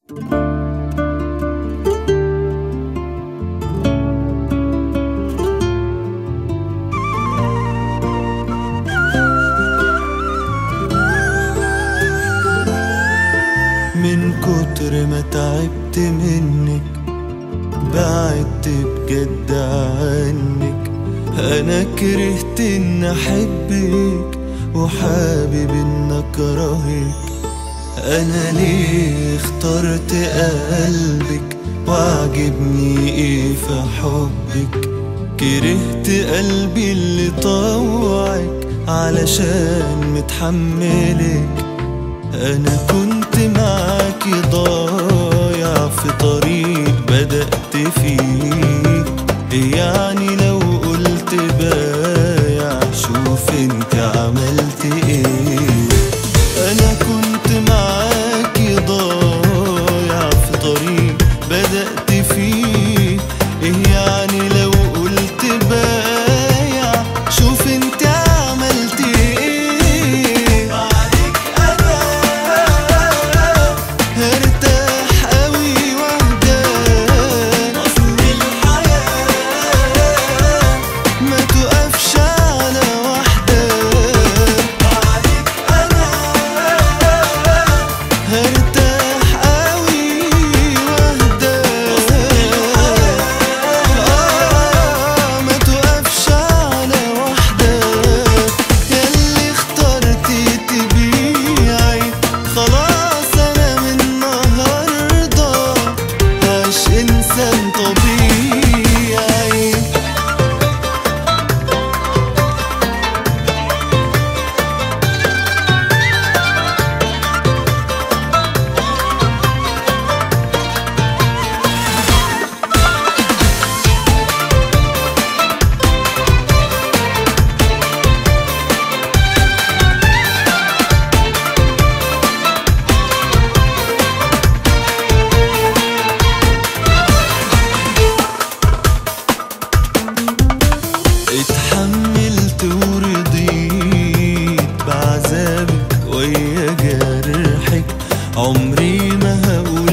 من كتر ما تعبت منك بعدت بجد عنك انا كرهت ان احبك وحابب ان اكرهك انا ليه اخترت قلبك وعجبني ايه في حبك كرهت قلبي اللي طوعك علشان متحملك انا كنت معاكي ضايع في طريق بدأت فيه يعني لو قلت بايع شوف انت عملت ايه انا كنت معاكي ضايع في طريق بدأت فيه ايه يعني لو قلت بايع شوف انت عملت ايه بعدك انا هرتاح قوي واهدى اصل الحياة ما تقفش على واحدة بعدك انا هرتاح قوي واهدى آه ما توقفش على واحدة ياللي اخترتي تبيعي خلاص انا من النهاردة عايش انسان طبيعي اتحملت ورضيت بعذابك ويا جرحك عمري ما هقول